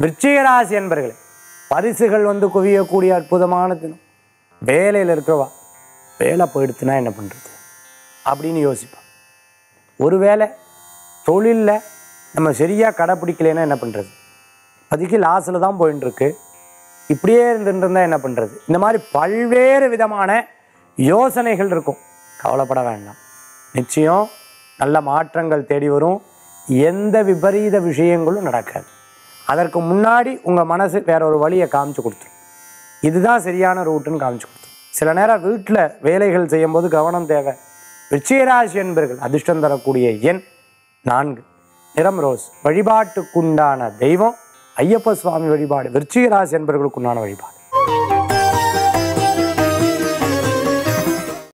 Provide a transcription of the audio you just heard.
விருச்சிகராசி என்பர்களே பரிசுகள் வந்து குவியக்கூடிய அற்புதமான தினம் வேலையில் இருக்கிறவா வேலை போயிடுத்துனா என்ன பண்ணுறது அப்படின்னு யோசிப்பான் ஒருவேளை தொழிலில் நம்ம சரியாக கடைப்பிடிக்கலைன்னா என்ன பண்ணுறது இப்போதைக்கு லாஸில் தான் போயின்னு இருக்கு இப்படியே இருந்துட்டு இருந்தால் என்ன பண்ணுறது இந்த மாதிரி பல்வேறு விதமான யோசனைகள் இருக்கும் கவலைப்பட வேண்டாம் நிச்சயம் நல்ல மாற்றங்கள் தேடி வரும் எந்த விபரீத விஷயங்களும் நடக்காது அதற்கு முன்னாடி உங்கள் மனசு வேற ஒரு வழியை காமிச்சு கொடுத்துரும் இதுதான் சரியான ரூட்டுன்னு காமிச்சு கொடுத்துரும் சில நேரம் வீட்டில் வேலைகள் செய்யும்போது கவனம் தேவை விருச்சிகராசி என்பர்கள் அதிர்ஷ்டம் தரக்கூடிய எண் நான்கு நிறம் ரோஸ் வழிபாட்டுக்குண்டான தெய்வம் ஐயப்ப சுவாமி வழிபாடு விருச்சிகராசி என்பர்களுக்குண்டான வழிபாடு